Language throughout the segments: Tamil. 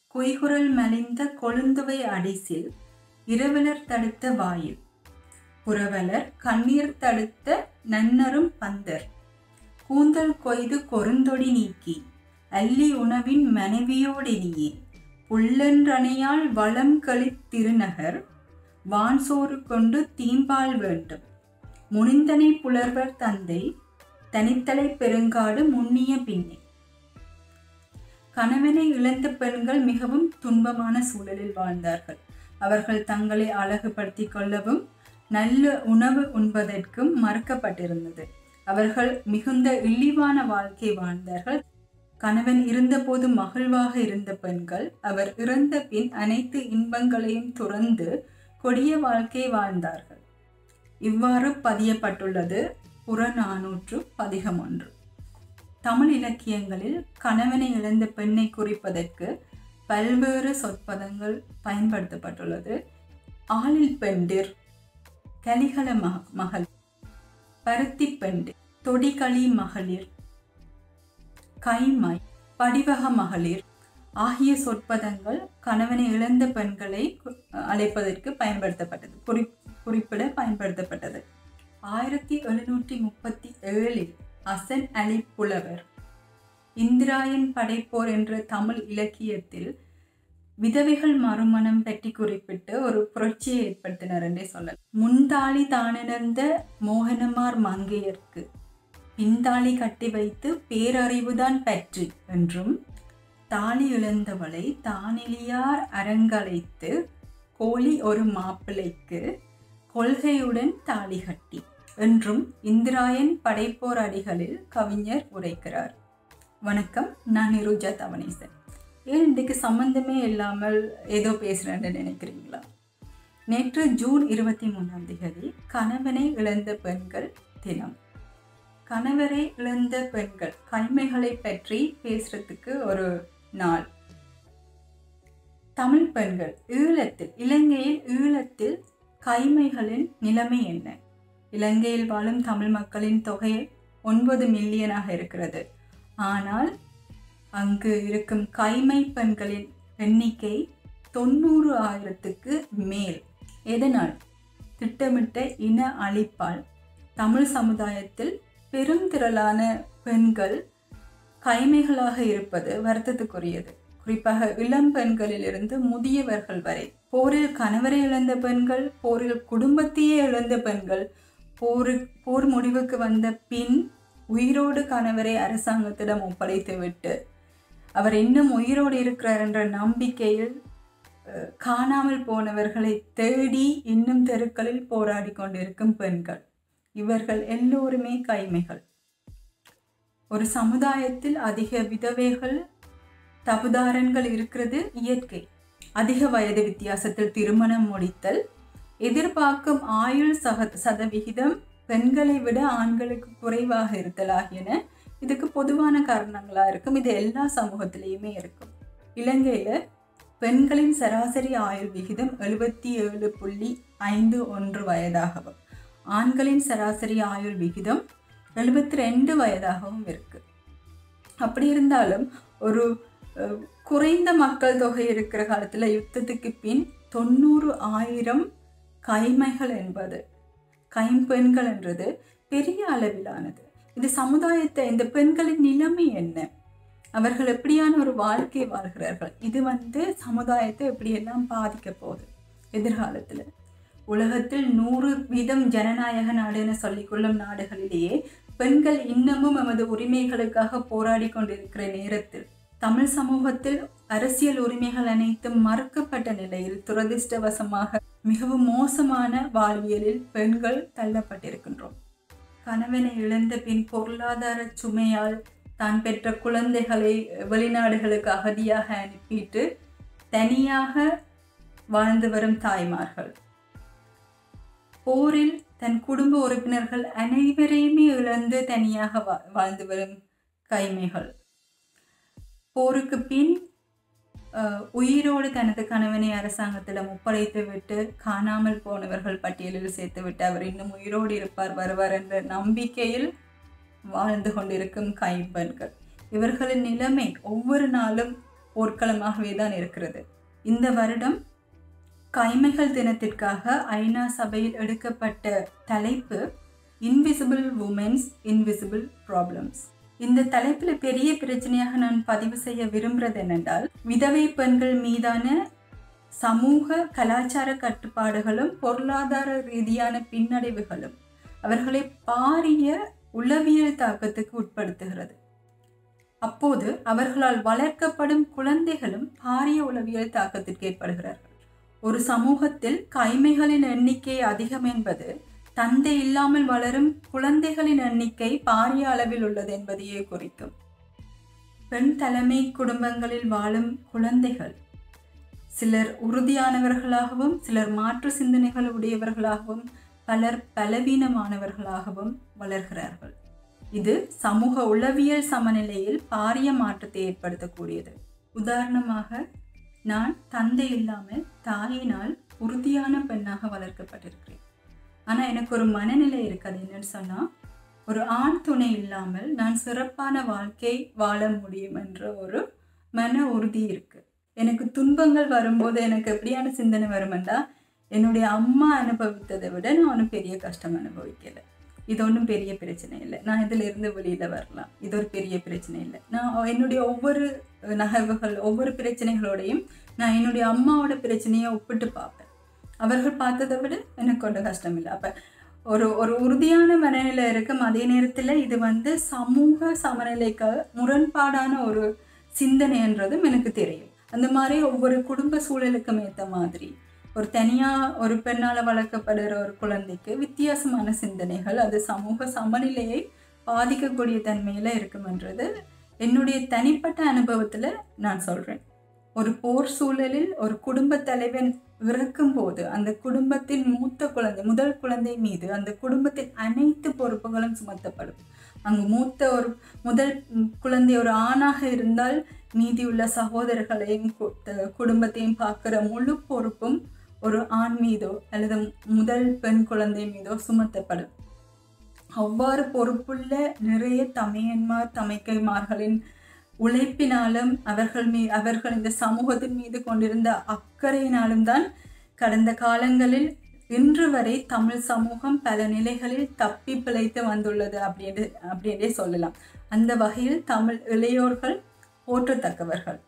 குய்குரல் மலிந்த கொழுந்துவை அடிசில் இரவலர் தடுத்த வாயில் புரவலர் கண்ணீர் தடுத்த நன்னரும் பந்தர் கூந்தல் கொய்து கொருந்தொடி நீக்கி அல்லி உணவின் மனைவியோடினியே புல்லன்றணையால் வளம் கழித் திருநகர் வான்சோறு கொண்டு தீம்பால் வேண்டும் முனிந்தனை புலர்வர் தந்தை தனித்தலை பெருங்காடு முன்னிய பின்னே கணவனை இழந்த பெண்கள் மிகவும் துன்பமான சூழலில் வாழ்ந்தார்கள் அவர்கள் தங்களை அழகுபடுத்திக் கொள்ளவும் நல்ல உணவு உண்பதற்கும் மறுக்கப்பட்டிருந்தது அவர்கள் மிகுந்த இழிவான வாழ்க்கை வாழ்ந்தார்கள் கணவன் இருந்தபோது மகிழ்வாக இருந்த பெண்கள் அவர் இறந்த பின் அனைத்து இன்பங்களையும் துறந்து கொடிய வாழ்க்கை வாழ்ந்தார்கள் இவ்வாறு பதியப்பட்டுள்ளது புறநானூற்று பதிகம் ஒன்று தமிழ் இலக்கியங்களில் கணவனை இழந்த பெண்ணை குறிப்பதற்கு பல்வேறு சொற்பதங்கள் பயன்படுத்தப்பட்டுள்ளது ஆளில் பெண்டிர் கலிகல மக மகள் பருத்தி பெண்டு தொடிகளி மகளிர் கைமை படிவக மகளிர் ஆகிய சொற்பதங்கள் கணவனை இழந்த பெண்களை அழைப்பதற்கு பயன்படுத்தப்பட்டது குறி குறிப்பிட பயன்படுத்தப்பட்டது ஆயிரத்தி எழுநூற்றி முப்பத்தி ஏழில் அசன் அலி புலவர் இந்திராயன் படைப்போர் என்ற தமிழ் இலக்கியத்தில் விதவைகள் மறுமணம் பற்றி குறிப்பிட்டு ஒரு புரட்சியை ஏற்படுத்தினர் என்றே சொல்லலாம் முன்தாளி தானிழந்த மோகனமார் மங்கையர்க்கு பின்தாளி கட்டி வைத்து பேரறிவுதான் பற்று என்றும் தாலி இழந்தவளை தானிலியார் அரங்கழைத்து கோழி ஒரு மாப்பிள்ளைக்கு கொள்கையுடன் தாலி கட்டி என்றும் இந்திராயன் படைப்போர் அடிகளில் கவிஞர் உரைக்கிறார் வணக்கம் நான் நிருஜா தவனேசன் ஏன் இன்றைக்கு சம்பந்தமே இல்லாமல் ஏதோ பேசுகிறேன்னு நினைக்கிறீங்களா நேற்று ஜூன் இருபத்தி மூணாம் தேதி கணவனை இழந்த பெண்கள் தினம் கணவரை இழந்த பெண்கள் கைமைகளை பற்றி பேசுறதுக்கு ஒரு நாள் தமிழ் பெண்கள் ஈழத்தில் இலங்கையில் ஈழத்தில் கைமைகளின் நிலைமை என்ன இலங்கையில் வாழும் தமிழ் மக்களின் தொகை ஒன்பது மில்லியனாக இருக்கிறது ஆனால் அங்கு இருக்கும் கைமை பெண்களின் எண்ணிக்கை தொண்ணூறு ஆயிரத்துக்கு மேல் எதனால் திட்டமிட்ட இன அழிப்பால் தமிழ் சமுதாயத்தில் பெருந்திரளான பெண்கள் கைமைகளாக இருப்பது வருத்தத்துக்குரியது குறிப்பாக இளம் பெண்களிலிருந்து முதியவர்கள் வரை போரில் கணவரை இழந்த பெண்கள் போரில் குடும்பத்தையே இழந்த பெண்கள் போரு போர் முடிவுக்கு வந்த பின் உயிரோடு கணவரை அரசாங்கத்திடம் ஒப்படைத்துவிட்டு அவர் இன்னும் உயிரோடு இருக்கிறார் என்ற நம்பிக்கையில் காணாமல் போனவர்களை தேடி இன்னும் தெருக்களில் போராடி கொண்டிருக்கும் பெண்கள் இவர்கள் எல்லோருமே கைமைகள் ஒரு சமுதாயத்தில் அதிக விதவைகள் தபுதாரன்கள் இருக்கிறது இயற்கை அதிக வயது வித்தியாசத்தில் திருமணம் முடித்தல் எதிர்பார்க்கும் ஆயுள் சக சதவிகிதம் பெண்களை விட ஆண்களுக்கு குறைவாக இருத்தல் ஆகியன இதுக்கு பொதுவான காரணங்களா இருக்கும் இது எல்லா சமூகத்திலையுமே இருக்கும் இலங்கையில பெண்களின் சராசரி ஆயுள் விகிதம் எழுபத்தி ஏழு புள்ளி ஐந்து ஒன்று வயதாகவும் ஆண்களின் சராசரி ஆயுள் விகிதம் எழுபத்தி ரெண்டு வயதாகவும் இருக்கு அப்படி இருந்தாலும் ஒரு குறைந்த மக்கள் தொகை இருக்கிற காலத்தில் யுத்தத்துக்கு பின் தொண்ணூறு ஆயிரம் கைமைகள் என்பது கைம்பெண்கள் என்றது பெரிய அளவிலானது இது சமுதாயத்தை இந்த பெண்களின் நிலைமை என்ன அவர்கள் எப்படியான ஒரு வாழ்க்கை வாழ்கிறார்கள் இது வந்து சமுதாயத்தை எப்படியெல்லாம் பாதிக்க போகுது எதிர்காலத்தில் உலகத்தில் நூறு வீதம் ஜனநாயக நாடு என சொல்லிக்கொள்ளும் நாடுகளிலேயே பெண்கள் இன்னமும் எமது உரிமைகளுக்காக போராடி கொண்டிருக்கிற நேரத்தில் தமிழ் சமூகத்தில் அரசியல் உரிமைகள் அனைத்தும் மறுக்கப்பட்ட நிலையில் துரதிர்ஷ்டவசமாக மிகவும் மோசமான வாழ்வியலில் பெண்கள் தள்ளப்பட்டிருக்கின்றோம் கணவனை இழந்த பின் பொருளாதார சுமையால் தான் பெற்ற குழந்தைகளை வெளிநாடுகளுக்கு அகதியாக அனுப்பிட்டு தனியாக வாழ்ந்து வரும் தாய்மார்கள் போரில் தன் குடும்ப உறுப்பினர்கள் அனைவரையுமே இழந்து தனியாக வா வாழ்ந்து வரும் கைமைகள் போருக்கு பின் உயிரோடு தனது கணவனை அரசாங்கத்திடம் ஒப்படைத்து விட்டு காணாமல் போனவர்கள் பட்டியலில் சேர்த்து விட்டு அவர் இன்னும் உயிரோடு இருப்பார் வருவார் என்ற நம்பிக்கையில் வாழ்ந்து கொண்டிருக்கும் கைப்பெண்கள் இவர்களின் நிலைமை ஒவ்வொரு நாளும் போர்க்களமாகவே தான் இருக்கிறது இந்த வருடம் கைமைகள் தினத்திற்காக ஐநா சபையில் எடுக்கப்பட்ட தலைப்பு இன்விசிபிள் உமன்ஸ் இன்விசிபிள் ப்ராப்ளம்ஸ் இந்த தலைப்பில் பெரிய பிரச்சனையாக நான் பதிவு செய்ய விரும்புகிறது என்னென்றால் விதவை பெண்கள் மீதான சமூக கலாச்சார கட்டுப்பாடுகளும் பொருளாதார ரீதியான பின்னடைவுகளும் அவர்களை பாரிய உளவியல் தாக்கத்துக்கு உட்படுத்துகிறது அப்போது அவர்களால் வளர்க்கப்படும் குழந்தைகளும் பாரிய உளவியல் தாக்கத்திற்கு ஏற்படுகிறார்கள் ஒரு சமூகத்தில் கைமைகளின் எண்ணிக்கை அதிகம் என்பது தந்தை இல்லாமல் வளரும் குழந்தைகளின் எண்ணிக்கை பாரிய அளவில் உள்ளது என்பதையே குறிக்கும் பெண் தலைமை குடும்பங்களில் வாழும் குழந்தைகள் சிலர் உறுதியானவர்களாகவும் சிலர் மாற்று சிந்தனைகள் உடையவர்களாகவும் பலர் பலவீனமானவர்களாகவும் வளர்கிறார்கள் இது சமூக உளவியல் சமநிலையில் பாரிய மாற்றத்தை ஏற்படுத்தக்கூடியது உதாரணமாக நான் தந்தை இல்லாமல் தாயினால் உறுதியான பெண்ணாக வளர்க்கப்பட்டிருக்கிறேன் ஆனால் எனக்கு ஒரு மனநிலை இருக்குது என்னன்னு சொன்னால் ஒரு ஆண் துணை இல்லாமல் நான் சிறப்பான வாழ்க்கை வாழ முடியும் என்ற ஒரு மன உறுதி இருக்குது எனக்கு துன்பங்கள் வரும்போது எனக்கு எப்படியான சிந்தனை வருமெண்டா என்னுடைய அம்மா அனுபவித்ததை விட நான் ஒன்றும் பெரிய கஷ்டம் அனுபவிக்கலை இது ஒன்றும் பெரிய பிரச்சனை இல்லை நான் இதில் இருந்து வெளியில் வரலாம் இது ஒரு பெரிய பிரச்சனை இல்லை நான் என்னுடைய ஒவ்வொரு நகர்வுகள் ஒவ்வொரு பிரச்சனைகளோடையும் நான் என்னுடைய அம்மாவோட பிரச்சனையை ஒப்பிட்டு பார்ப்பேன் அவர்கள் பார்த்ததை விட எனக்கு ஒன்றும் கஷ்டம் இல்லை அப்போ ஒரு ஒரு உறுதியான மனநிலை இருக்கும் அதே நேரத்தில் இது வந்து சமூக சமநிலைக்கு முரண்பாடான ஒரு சிந்தனைன்றதும் எனக்கு தெரியும் அந்த மாதிரி ஒவ்வொரு குடும்ப சூழலுக்கும் ஏற்ற மாதிரி ஒரு தனியாக ஒரு பெண்ணால் வளர்க்கப்படுற ஒரு குழந்தைக்கு வித்தியாசமான சிந்தனைகள் அது சமூக சமநிலையை பாதிக்கக்கூடிய தன்மையில் இருக்குமென்றது என்னுடைய தனிப்பட்ட அனுபவத்தில் நான் சொல்கிறேன் ஒரு போர் சூழலில் ஒரு குடும்ப தலைவன் இறக்கும் போது அந்த குடும்பத்தின் மூத்த குழந்தை முதல் குழந்தை மீது அந்த குடும்பத்தின் அனைத்து பொறுப்புகளும் சுமத்தப்படும் அங்கு மூத்த ஒரு முதல் குழந்தை ஒரு ஆணாக இருந்தால் மீதியுள்ள சகோதரர்களையும் குடும்பத்தையும் பார்க்குற முழு பொறுப்பும் ஒரு ஆண் மீதோ அல்லது முதல் பெண் குழந்தை மீதோ சுமத்தப்படும் அவ்வாறு பொறுப்புள்ள நிறைய தமையன்மார் தமைக்கைமார்களின் உழைப்பினாலும் அவர்கள் மீ அவர்கள் இந்த சமூகத்தின் மீது கொண்டிருந்த அக்கறையினாலும் தான் கடந்த காலங்களில் இன்று வரை தமிழ் சமூகம் பல நிலைகளில் தப்பி பிழைத்து வந்துள்ளது அப்படின்னு அப்படின்றே சொல்லலாம் அந்த வகையில் தமிழ் இளையோர்கள் போற்றத்தக்கவர்கள்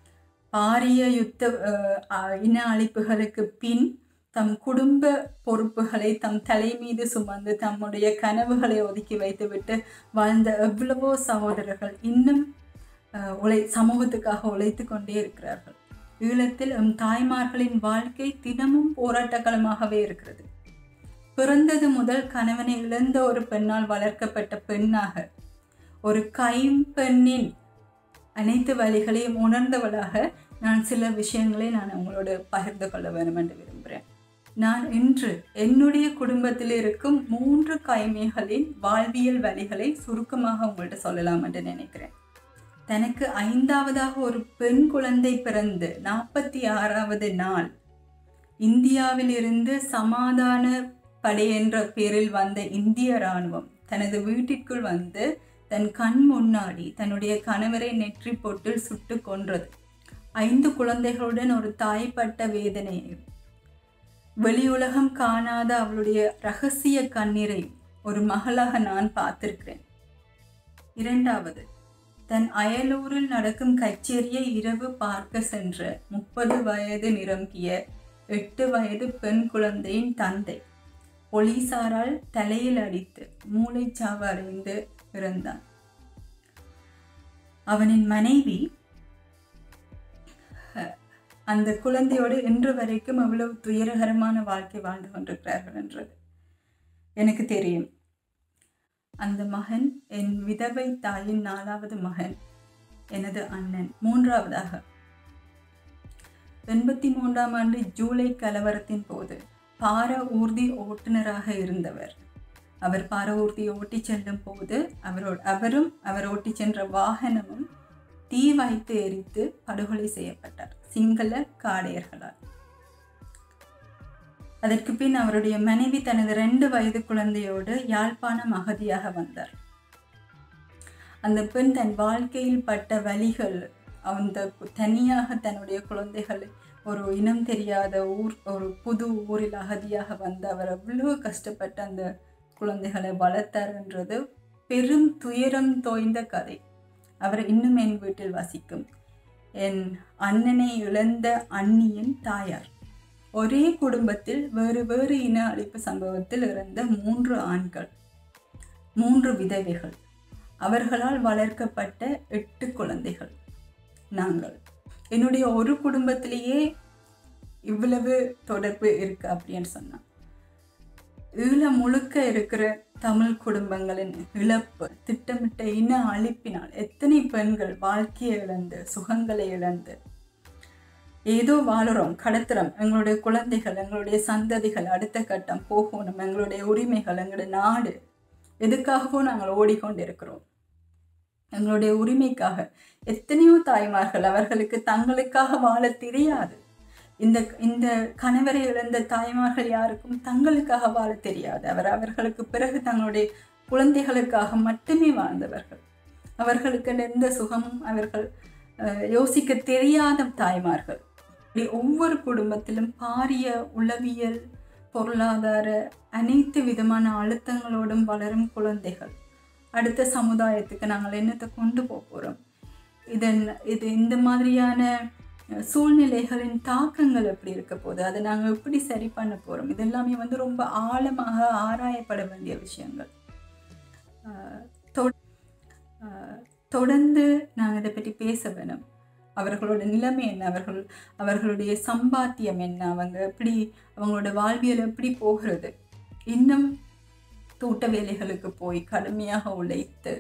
பாரிய யுத்த இன அழிப்புகளுக்கு பின் தம் குடும்ப பொறுப்புகளை தம் தலை மீது சுமந்து தம்முடைய கனவுகளை ஒதுக்கி வைத்துவிட்டு வாழ்ந்த எவ்வளவோ சகோதரர்கள் இன்னும் உழை சமூகத்துக்காக உழைத்து கொண்டே இருக்கிறார்கள் ஈழத்தில் எம் தாய்மார்களின் வாழ்க்கை தினமும் போராட்டக்களமாகவே இருக்கிறது பிறந்தது முதல் கணவனை இழந்த ஒரு பெண்ணால் வளர்க்கப்பட்ட பெண்ணாக ஒரு கைம்பெண்ணின் அனைத்து வழிகளையும் உணர்ந்தவளாக நான் சில விஷயங்களை நான் உங்களோட பகிர்ந்து கொள்ள வேண்டும் என்று விரும்புகிறேன் நான் இன்று என்னுடைய குடும்பத்தில் இருக்கும் மூன்று கைமைகளின் வாழ்வியல் வழிகளை சுருக்கமாக உங்கள்கிட்ட சொல்லலாம் என்று நினைக்கிறேன் தனக்கு ஐந்தாவதாக ஒரு பெண் குழந்தை பிறந்து நாற்பத்தி ஆறாவது நாள் இந்தியாவிலிருந்து சமாதான படை என்ற பேரில் வந்த இந்திய இராணுவம் தனது வீட்டிற்குள் வந்து தன் கண் முன்னாடி தன்னுடைய கணவரை நெற்றி போட்டில் சுட்டு கொன்றது ஐந்து குழந்தைகளுடன் ஒரு தாய்ப்பட்ட வேதனையை வெளியுலகம் காணாத அவளுடைய ரகசிய கண்ணீரை ஒரு மகளாக நான் பார்த்திருக்கிறேன் இரண்டாவது தன் அயலூரில் நடக்கும் கச்சேரியை இரவு பார்க்க சென்ற முப்பது வயது நிரம்பிய எட்டு வயது பெண் குழந்தையின் தந்தை போலீசாரால் தலையில் அடித்து மூளைச்சாவு அடைந்து இறந்தான் அவனின் மனைவி அந்த குழந்தையோடு இன்று வரைக்கும் அவ்வளவு துயரகரமான வாழ்க்கை வாழ்ந்து கொண்டிருக்கிறார்கள் என்றது எனக்கு தெரியும் அந்த மகன் என் விதவை தாயின் நாலாவது மகன் எனது அண்ணன் மூன்றாவதாக எண்பத்தி மூன்றாம் ஆண்டு ஜூலை கலவரத்தின் போது பார ஊர்தி ஓட்டுநராக இருந்தவர் அவர் பார ஊர்தியை ஓட்டி செல்லும் போது அவரோட அவரும் அவர் ஓட்டி சென்ற வாகனமும் தீ வைத்து எரித்து படுகொலை செய்யப்பட்டார் சிங்கள காடையர்களால் அதற்கு பின் அவருடைய மனைவி தனது ரெண்டு வயது குழந்தையோடு யாழ்ப்பாணம் அகதியாக வந்தார் அந்த பெண் தன் வாழ்க்கையில் பட்ட வழிகள் அந்த தனியாக தன்னுடைய குழந்தைகளை ஒரு இனம் தெரியாத ஊர் ஒரு புது ஊரில் அகதியாக வந்து அவர் அவ்வளோ கஷ்டப்பட்டு அந்த குழந்தைகளை வளர்த்தாருன்றது பெரும் துயரம் தோய்ந்த கதை அவர் இன்னும் என் வீட்டில் வசிக்கும் என் அண்ணனை இழந்த அண்ணியின் தாயார் ஒரே குடும்பத்தில் வேறு வேறு இன அழிப்பு சம்பவத்தில் இறந்த மூன்று ஆண்கள் மூன்று விதவைகள் அவர்களால் வளர்க்கப்பட்ட எட்டு குழந்தைகள் நாங்கள் என்னுடைய ஒரு குடும்பத்திலேயே இவ்வளவு தொடர்பு இருக்கு அப்படின்னு சொன்னான் ஈழம் முழுக்க இருக்கிற தமிழ் குடும்பங்களின் இழப்பு திட்டமிட்ட இன அழிப்பினால் எத்தனை பெண்கள் வாழ்க்கையை இழந்து சுகங்களை இழந்து ஏதோ வாழுறோம் கடத்துறோம் எங்களுடைய குழந்தைகள் எங்களுடைய சந்ததிகள் அடுத்த கட்டம் போகணும் எங்களுடைய உரிமைகள் எங்களுடைய நாடு எதுக்காகவும் நாங்கள் ஓடிக்கொண்டிருக்கிறோம் எங்களுடைய உரிமைக்காக எத்தனையோ தாய்மார்கள் அவர்களுக்கு தங்களுக்காக வாழ தெரியாது இந்த இந்த கணவரை இழந்த தாய்மார்கள் யாருக்கும் தங்களுக்காக வாழ தெரியாது அவர் அவர்களுக்கு பிறகு தங்களுடைய குழந்தைகளுக்காக மட்டுமே வாழ்ந்தவர்கள் அவர்களுக்கு எந்த சுகமும் அவர்கள் அஹ், யோசிக்க தெரியாத தாய்மார்கள் இப்படி ஒவ்வொரு குடும்பத்திலும் பாரிய உளவியல் பொருளாதார அனைத்து விதமான அழுத்தங்களோடும் வளரும் குழந்தைகள் அடுத்த சமுதாயத்துக்கு நாங்கள் என்னத்தை கொண்டு போக போகிறோம் இதன் இது இந்த மாதிரியான அஹ், சூழ்நிலைகளின் தாக்கங்கள் எப்படி இருக்க போகுது அதை நாங்கள் எப்படி சரி பண்ண போகிறோம் இதெல்லாமே வந்து ரொம்ப ஆழமாக ஆராயப்பட வேண்டிய விஷயங்கள் அஹ், தொ- அஹ், தொடர்ந்து நாங்கள் இதை பற்றி பேச வேணும் அவர்களோட நிலைமை என்ன அவர்கள் அவர்களுடைய சம்பாத்தியம் என்ன அவங்க எப்படி அவங்களோட வாழ்வியல் எப்படி போகிறது இன்னும் தோட்ட வேலைகளுக்கு போய் கடுமையாக உழைத்து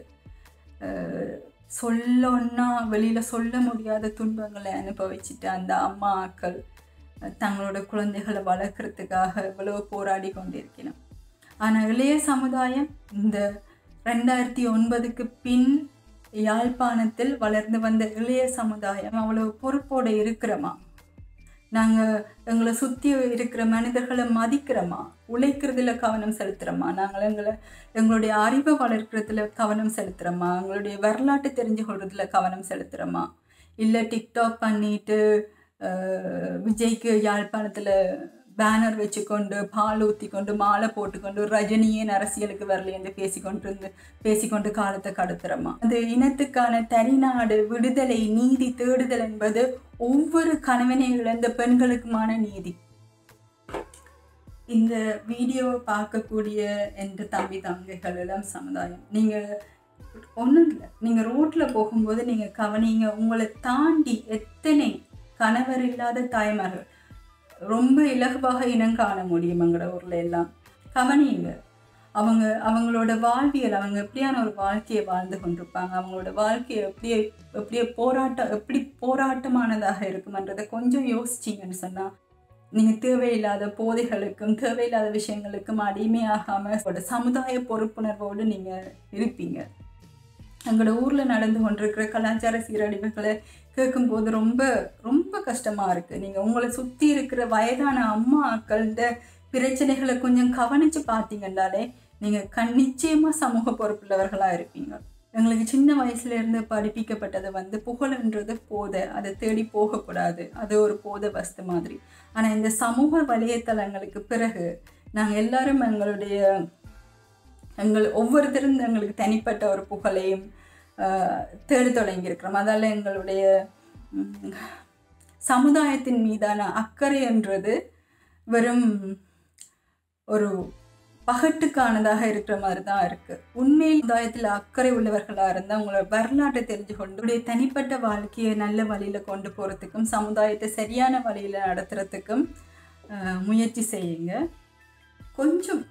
அஹ், சொல்லொன்னா வெளியில் சொல்ல முடியாத துன்பங்களை அனுபவிச்சுட்டு அந்த அம்மாக்கள் அஹ், தங்களோட குழந்தைகளை வளர்க்குறதுக்காக இவ்வளவு போராடி கொண்டிருக்கணும் ஆனால் இளைய சமுதாயம் இந்த ரெண்டாயிரத்தி ஒன்பதுக்கு பின் யாழ்ப்பாணத்தில் வளர்ந்து வந்த இளைய சமுதாயம் அவ்வளவு பொறுப்போடு இருக்கிறோமா நாங்கள் எங்களை சுற்றி இருக்கிற மனிதர்களை மதிக்கிறோமா உழைக்கிறதுல கவனம் செலுத்துகிறோமா நாங்கள் எங்களை எங்களுடைய அறிவை வளர்க்குறதுல கவனம் செலுத்துகிறோமா எங்களுடைய வரலாற்று தெரிஞ்சு கொள்றதுல கவனம் செலுத்துகிறோமா இல்லை டிக்டாக் பண்ணிட்டு அஹ், விஜய்க்கு யாழ்ப்பாணத்தில் பேனர் வச்சுக்கொண்டு பால் ஊற்றி கொண்டு மாலை போட்டுக்கொண்டு ரஜினியே அரசியலுக்கு வரலையென்று பேசிக்கொண்டு இருந்து பேசிக்கொண்டு காலத்தை கடத்துறோமா அது இனத்துக்கான தனிநாடு விடுதலை நீதி தேடுதல் என்பது ஒவ்வொரு கணவனை இழந்த பெண்களுக்குமான நீதி இந்த வீடியோவை பார்க்கக்கூடிய எந்த தம்பி தங்கைகள் எல்லாம் சமுதாயம் நீங்கள் ஒன்றும் இல்லை நீங்கள் ரோட்டில் போகும்போது நீங்கள் கவனிங்க உங்களை தாண்டி எத்தனை கணவர் இல்லாத தாய்மார்கள் ரொம்ப இலகுவாக இனம் காண முடியும் எங்களோட ஊரில் எல்லாம் கவனியுங்க அவங்க அவங்களோட வாழ்வியல் அவங்க எப்படியான ஒரு வாழ்க்கையை வாழ்ந்து கொண்டிருப்பாங்க அவங்களோட வாழ்க்கையை எப்படியே எப்படியே போராட்டம் எப்படி போராட்டமானதாக இருக்குமன்றதை கொஞ்சம் யோசிச்சிங்கன்னு சொன்னால் நீங்கள் தேவையில்லாத போதைகளுக்கும் தேவையில்லாத விஷயங்களுக்கும் அடிமையாகாமல் ஒரு சமுதாய பொறுப்புணர்வோடு நீங்கள் இருப்பீங்க எங்களோட ஊரில் நடந்து கொண்டிருக்கிற கலாச்சார சீரழிவுகளை கேட்கும்போது ரொம்ப ரொம்ப கஷ்டமாக இருக்குது நீங்கள் உங்களை சுற்றி இருக்கிற வயதான அம்மா அக்கள்கிட்ட பிரச்சனைகளை கொஞ்சம் கவனித்து பார்த்தீங்கன்னாலே நீங்கள் கண் நிச்சயமாக சமூக பொறுப்புள்ளவர்களாக இருப்பீங்க எங்களுக்கு சின்ன வயசுல இருந்து படிப்பிக்கப்பட்டது வந்து புகழ்ன்றது போதை அதை தேடி போகக்கூடாது அது ஒரு போதை வஸ்து மாதிரி ஆனால் இந்த சமூக வலைத்தளங்களுக்கு பிறகு நாங்கள் எல்லாரும் எங்களுடைய எங்கள் ஒவ்வொருத்தரும் எங்களுக்கு தனிப்பட்ட ஒரு புகழையும் ஆஹ், தேடி தொடங்கியிருக்கிறோம் அதால் எங்களுடைய ம், சமுதாயத்தின் மீதான அக்கறை என்றது வெறும் ஒரு பகட்டுக்கானதாக இருக்கிற மாதிரி தான் இருக்குது உண்மையில் சமுதாயத்தில் அக்கறை உள்ளவர்களாக இருந்தால் உங்களோட வரலாற்றை தெரிஞ்சு கொண்டு உங்களுடைய தனிப்பட்ட வாழ்க்கையை நல்ல வழியில் கொண்டு போகிறதுக்கும் சமுதாயத்தை சரியான வழியில் நடத்துறதுக்கும் ஆஹ், முயற்சி செய்யுங்க கொஞ்சம்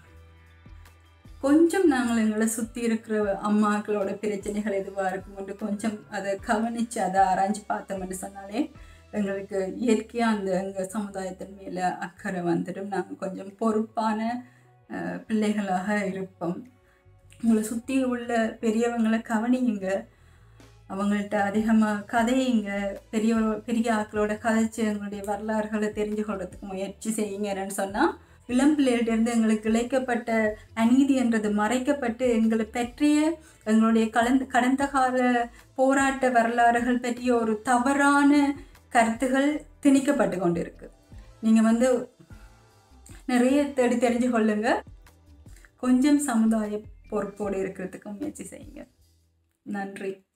கொஞ்சம் நாங்கள் எங்களை சுற்றி இருக்கிற அம்மாக்களோட பிரச்சனைகள் எதுவாக இருக்குமென்று கொஞ்சம் அதை கவனித்து அதை ஆராய்ஞ்சு பார்த்தோம்னு சொன்னாலே எங்களுக்கு இயற்கையாக அந்த எங்கள் சமுதாயத்தின் மேலே அக்கறை வந்துடும் நாங்கள் கொஞ்சம் பொறுப்பான அஹ், பிள்ளைகளாக இருப்போம் உங்களை சுற்றி உள்ள பெரியவங்களை கவனியுங்க அவங்கள்ட்ட அதிகமாக கதையுங்க பெரிய பெரிய ஆக்களோட கதைச்சு எங்களுடைய வரலாறுகளை தெரிஞ்சு கொள்றதுக்கு முயற்சி செய்யுங்க என்னன்னு சொன்னால் இளம் பிள்ளைகளிடமிருந்து எங்களுக்கு இழைக்கப்பட்ட அநீதி என்றது மறைக்கப்பட்டு எங்களை பற்றிய எங்களுடைய கலந்து கடந்த கால போராட்ட வரலாறுகள் பற்றிய ஒரு தவறான கருத்துகள் திணிக்கப்பட்டு கொண்டிருக்கு நீங்கள் வந்து நிறைய தேடி தெரிஞ்சு கொள்ளுங்க கொஞ்சம் சமுதாய பொறுப்போடு இருக்கிறதுக்கு முயற்சி செய்யுங்க நன்றி